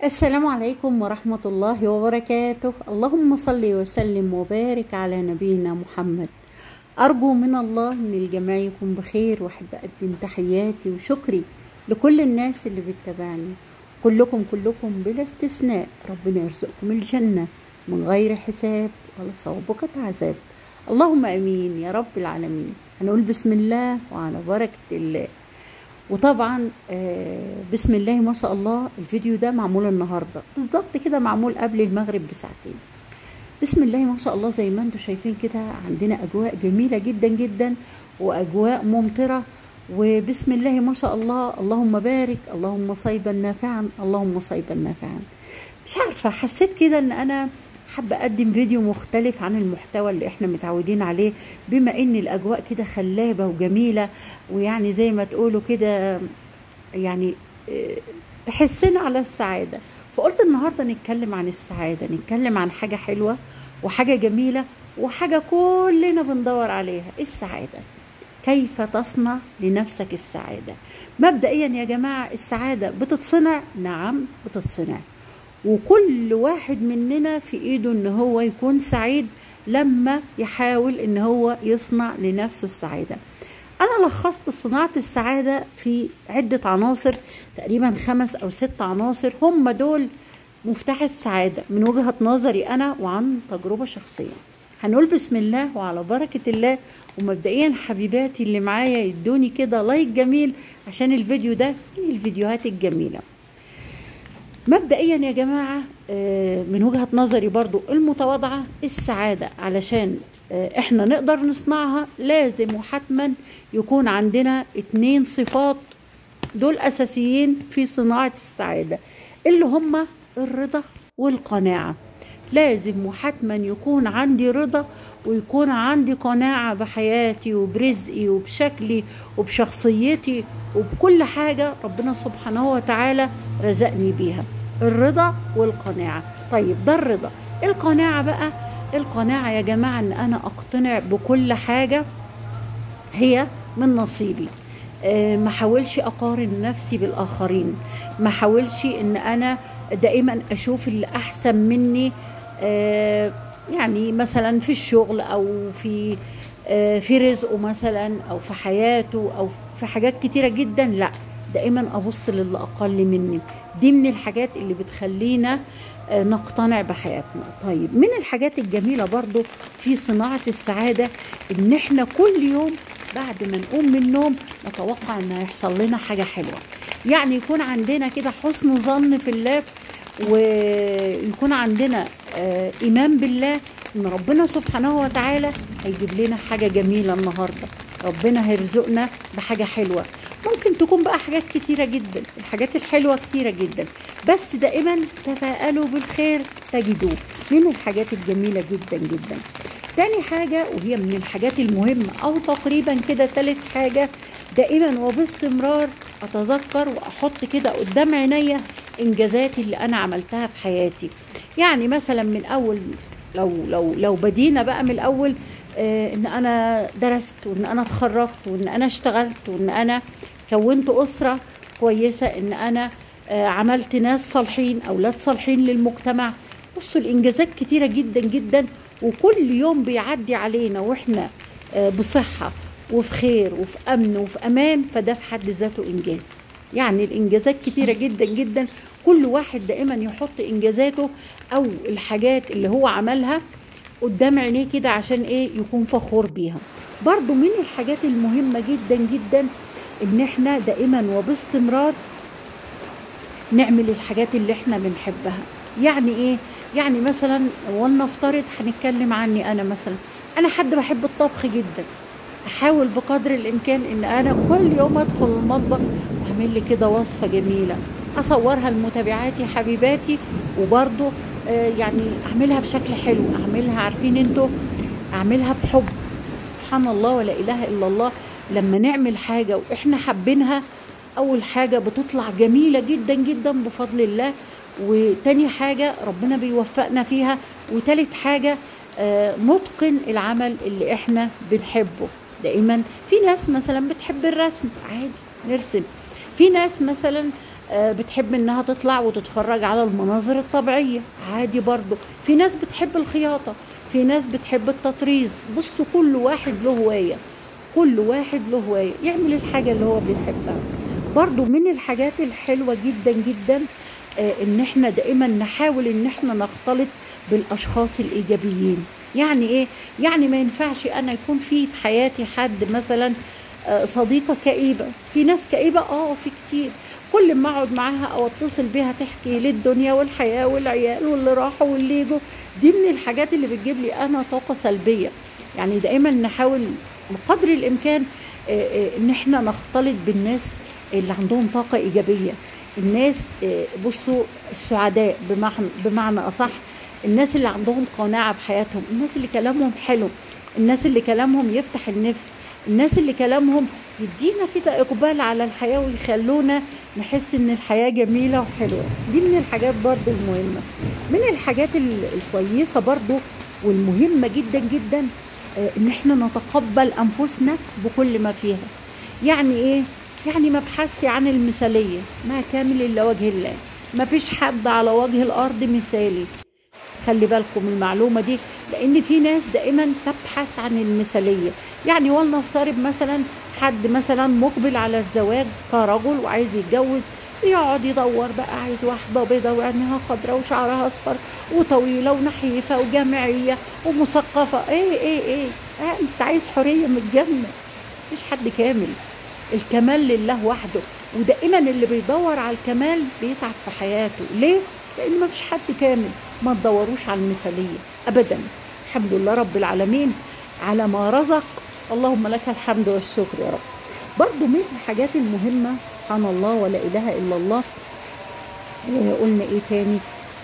السلام عليكم ورحمة الله وبركاته اللهم صل وسلم وبارك على نبينا محمد أرجو من الله أن الجميع يكون بخير وأحب أقدم تحياتي وشكري لكل الناس اللي بتتابعني كلكم كلكم بلا استثناء ربنا يرزقكم الجنة من غير حساب ولا سابقة عذاب اللهم امين يا رب العالمين هنقول بسم الله وعلى بركة الله وطبعا آه، بسم الله ما شاء الله الفيديو ده معمول النهارده بالظبط كده معمول قبل المغرب بساعتين بسم الله ما شاء الله زي ما انتم شايفين كده عندنا اجواء جميله جدا جدا واجواء ممطره وبسم الله ما شاء الله اللهم بارك اللهم صيبا نافعا اللهم صيبا نافعا مش عارفه حسيت كده ان انا حابة أقدم فيديو مختلف عن المحتوى اللي احنا متعودين عليه بما ان الأجواء كده خلابة وجميلة ويعني زي ما تقولوا كده يعني اه، تحسنا على السعادة فقلت النهاردة نتكلم عن السعادة نتكلم عن حاجة حلوة وحاجة جميلة وحاجة كلنا بندور عليها السعادة كيف تصنع لنفسك السعادة مبدئيا يا جماعة السعادة بتتصنع نعم بتتصنع وكل واحد مننا في ايده ان هو يكون سعيد لما يحاول ان هو يصنع لنفسه السعادة انا لخصت صناعة السعادة في عدة عناصر تقريبا خمس او ست عناصر هم دول مفتاح السعادة من وجهة نظري انا وعن تجربة شخصية هنقول بسم الله وعلى بركة الله ومبدئيا حبيباتي اللي معايا يدوني كده لايك جميل عشان الفيديو ده من الفيديوهات الجميلة مبدئيا يا جماعة آه، من وجهة نظري برضو المتواضعة السعادة علشان آه، احنا نقدر نصنعها لازم وحتما يكون عندنا اتنين صفات دول أساسيين في صناعة السعادة اللي هما الرضا والقناعة لازم وحتما يكون عندي رضا ويكون عندي قناعة بحياتي وبرزقي وبشكلي وبشخصيتي وبكل حاجة ربنا سبحانه وتعالى رزقني بيها الرضا والقناعة طيب ده الرضا القناعة بقى القناعة يا جماعة ان انا اقتنع بكل حاجة هي من نصيبي آه، ما حاولش اقارن نفسي بالاخرين ما حاولش ان انا دائما اشوف اللي احسن مني آه، يعني مثلا في الشغل او في آه، في رزقه مثلا او في حياته او في حاجات كتيره جدا لا دائما ابص للي اقل مني دي من الحاجات اللي بتخلينا آه، نقتنع بحياتنا طيب من الحاجات الجميله برضو في صناعه السعاده ان احنا كل يوم بعد ما نقوم من النوم نتوقع ان هيحصل لنا حاجه حلوه يعني يكون عندنا كده حسن ظن في الله ويكون عندنا آه، ايمان بالله ان ربنا سبحانه وتعالى هيجيب لنا حاجه جميله النهارده ربنا هيرزقنا بحاجه حلوه ممكن تكون بقى حاجات كتيره جدا الحاجات الحلوه كتيره جدا بس دائما تفاءلوا بالخير تجدوه من الحاجات الجميله جدا جدا تاني حاجة وهي من الحاجات المهمة أو تقريبا كده تالت حاجة دائما وباستمرار أتذكر وأحط كده قدام عينيا إنجازاتي اللي أنا عملتها في حياتي يعني مثلا من أول لو لو لو بدينا بقى من الأول آه إن أنا درست وإن أنا اتخرجت وإن أنا اشتغلت وإن أنا كونت أسرة كويسة إن أنا آه عملت ناس صالحين أولاد صالحين للمجتمع بصوا الإنجازات كتيرة جدا جدا وكل يوم بيعدي علينا واحنا آه، بصحة وفي خير وفي أمن وفي أمان فده في حد ذاته إنجاز يعني الإنجازات كتيرة جدا جدا كل واحد دائما يحط إنجازاته أو الحاجات اللي هو عملها قدام عينيه كده عشان إيه يكون فخور بيها برضو من الحاجات المهمة جدا جدا إن إحنا دائما وباستمرار نعمل الحاجات اللي احنا بنحبها يعني ايه يعني مثلا ولنفترض هنتكلم عني انا مثلا انا حد بحب الطبخ جدا احاول بقدر الامكان ان انا كل يوم ادخل المطبخ واعمل لي كده وصفه جميله اصورها لمتابعاتي حبيباتي وبرضه آه، يعني اعملها بشكل حلو اعملها عارفين انتوا اعملها بحب سبحان الله ولا اله الا الله لما نعمل حاجه واحنا حابينها اول حاجه بتطلع جميله جدا جدا بفضل الله وتاني حاجه ربنا بيوفقنا فيها وتالت حاجه آه، نتقن العمل اللي احنا بنحبه دائما في ناس مثلا بتحب الرسم عادي نرسم في ناس مثلا آه، بتحب انها تطلع وتتفرج على المناظر الطبيعية عادي برضو في ناس بتحب الخياطة في ناس بتحب التطريز بصوا كل واحد له هواية كل واحد له هواية يعمل الحاجة اللي هو بيحبها برضو من الحاجات الحلوة جدا جدا آه، ان احنا دائما نحاول ان احنا نختلط بالاشخاص الايجابيين يعني ايه يعني ما ينفعش انا يكون في في حياتي حد مثلا آه، صديقه كئيبه في ناس كئيبه اه في كتير كل ما اقعد معاها او اتصل بيها تحكي لي الدنيا والحياه والعيال واللي راحوا واللي يجوا دي من الحاجات اللي بتجيب لي انا طاقه سلبيه يعني دائما نحاول بقدر الامكان آه، آه، ان احنا نختلط بالناس اللي عندهم طاقه ايجابيه الناس آه، بصوا السعداء بمعنى بمعنى اصح الناس اللي عندهم قناعه بحياتهم الناس اللي كلامهم حلو الناس اللي كلامهم يفتح النفس الناس اللي كلامهم يدينا كده اقبال على الحياه ويخلونا نحس ان الحياه جميله وحلوه دي من الحاجات برضو المهمه من الحاجات ال- الكويسه برضو والمهمه جدا جدا آه، ان احنا نتقبل انفسنا بكل ما فيها يعني ايه يعني مبحثي عن المثاليه ما كامل الا وجه الله ما فيش حد على وجه الارض مثالي خلي بالكم من المعلومه دي لان في ناس دائما تبحث عن المثاليه يعني ولنفترض مثلا حد مثلا مقبل على الزواج كرجل وعايز يتجوز يقعد يدور بقى عايز واحده بيضه وعينها خضراء وشعرها اصفر وطويله ونحيفه وجامعيه ومثقفه ايه ايه ايه آه انت عايز حريه من الجنه مفيش حد كامل الكمال لله وحده ودائما اللي بيدور على الكمال بيتعب في حياته ليه لان مفيش حد كامل ما تدوروش على المثاليه ابدا الحمد لله رب العالمين على ما رزق اللهم لك الحمد والشكر يا رب برضو من الحاجات المهمة سبحان الله ولا إله إلا الله آه، قلنا إيه تاني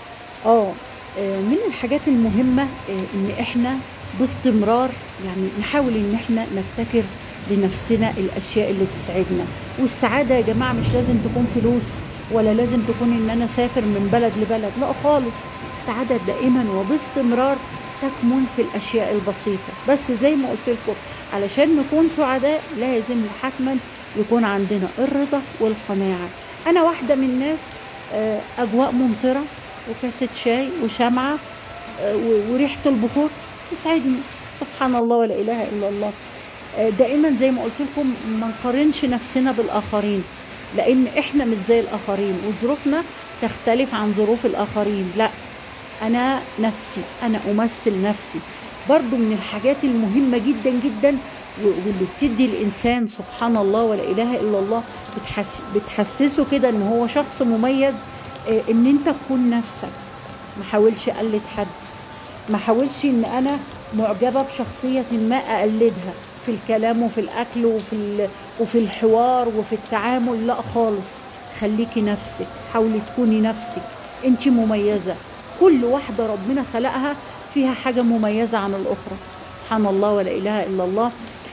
آه آه، من الحاجات المهمة آه، إن إحنا باستمرار يعني نحاول إن إحنا نبتكر لنفسنا الأشياء اللي تسعدنا والسعادة يا جماعة مش لازم تكون فلوس ولا لازم تكون إن أنا أسافر من بلد لبلد لا خالص السعادة دائما وباستمرار تكمن في الأشياء البسيطة بس زي ما قلت لكم علشان نكون سعداء لازم حتما يكون عندنا الرضا والقناعة أنا واحدة من الناس آه، أجواء ممطرة وكاسة شاي وشمعة آه، و- وريحة البخور تسعدني سبحان الله ولا إله إلا الله آه، دائما زي ما قلت لكم ما نقارنش نفسنا بالآخرين لأن إحنا مش زي الآخرين وظروفنا تختلف عن ظروف الآخرين لا أنا نفسي أنا أمثل نفسي برضو من الحاجات المهمة جدا جدا و- واللي بتدي الإنسان سبحان الله ولا إله إلا الله بتحس بتحسسه كده إن هو شخص مميز آه، إن أنت تكون نفسك ما حاولش أقلد حد ما حاولش إن أنا معجبة بشخصية ما أقلدها في الكلام وفي الأكل وفي ال- وفي الحوار وفي التعامل لا خالص خليكي نفسك حاولي تكوني نفسك انت مميزة كل واحدة ربنا خلقها فيها حاجة مميزة عن الأخرى سبحان الله ولا إله إلا الله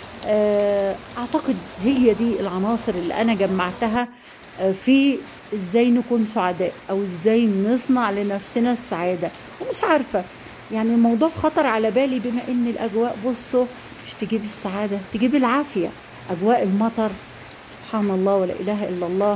آه، أعتقد هي دي العناصر اللي أنا جمعتها آه، في إزاي نكون سعداء أو إزاي نصنع لنفسنا السعادة ومش عارفة يعني الموضوع خطر على بالي بما إن الأجواء بصوا مش تجيب السعادة تجيب العافية أجواء المطر سبحان الله ولا إله إلا الله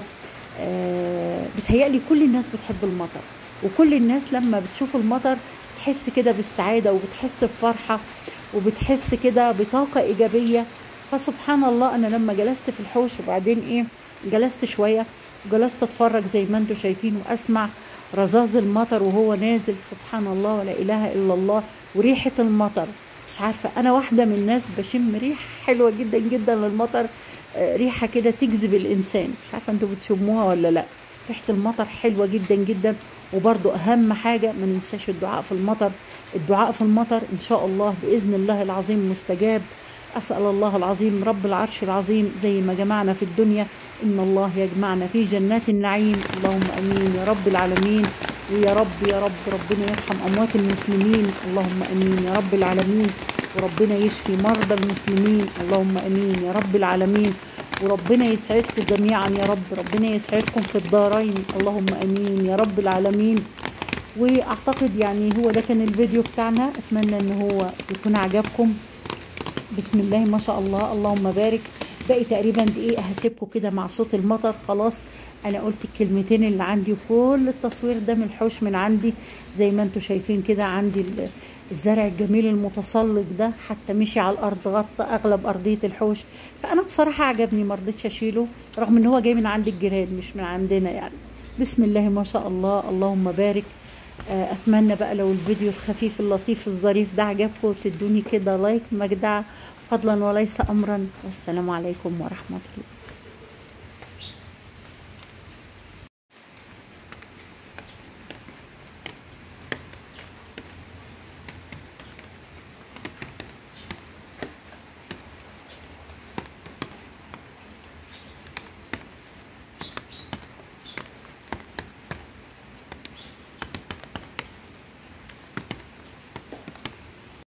آه، بتهيألي كل الناس بتحب المطر وكل الناس لما بتشوف المطر تحس كده بالسعادة وبتحس بفرحة وبتحس كده بطاقة إيجابية فسبحان الله أنا لما جلست في الحوش وبعدين إيه جلست شوية جلست أتفرج زي ما أنتم شايفين وأسمع رذاذ المطر وهو نازل سبحان الله ولا إله إلا الله وريحة المطر مش عارفة أنا واحدة من الناس بشم ريحة حلوة جدا جدا للمطر آه، ريحة كده تجذب الإنسان مش عارفة أنتوا بتشموها ولا لأ ريحة المطر حلوة جدا جدا وبرضو أهم حاجة ما ننساش الدعاء في المطر الدعاء في المطر إن شاء الله بإذن الله العظيم مستجاب أسأل الله العظيم رب العرش العظيم زي ما جمعنا في الدنيا إن الله يجمعنا في جنات النعيم اللهم أمين يا رب العالمين ويا رب يا رب ربنا يرحم أموات المسلمين اللهم أمين يا رب العالمين وربنا يشفي مرضى المسلمين اللهم أمين يا رب العالمين وربنا يسعدكم جميعا يا رب ربنا يسعدكم في الدارين اللهم امين يا رب العالمين واعتقد يعني هو ده كان الفيديو بتاعنا اتمنى ان هو يكون عجبكم بسم الله ما شاء الله اللهم بارك باقي تقريبا دقيقه هسيبكم كده مع صوت المطر خلاص انا قلت الكلمتين اللي عندي وكل التصوير ده من الحوش من عندي زي ما انتم شايفين كده عندي الزرع الجميل المتسلق ده حتى مشي على الارض غطى اغلب ارضيه الحوش فانا بصراحه عجبني ما رضيتش اشيله رغم ان هو جاي من عند الجيران مش من عندنا يعني بسم الله ما شاء الله اللهم بارك اتمنى بقى لو الفيديو الخفيف اللطيف الظريف ده عجبكم تدوني كده لايك مجدع فضلا وليس امرا والسلام عليكم ورحمه الله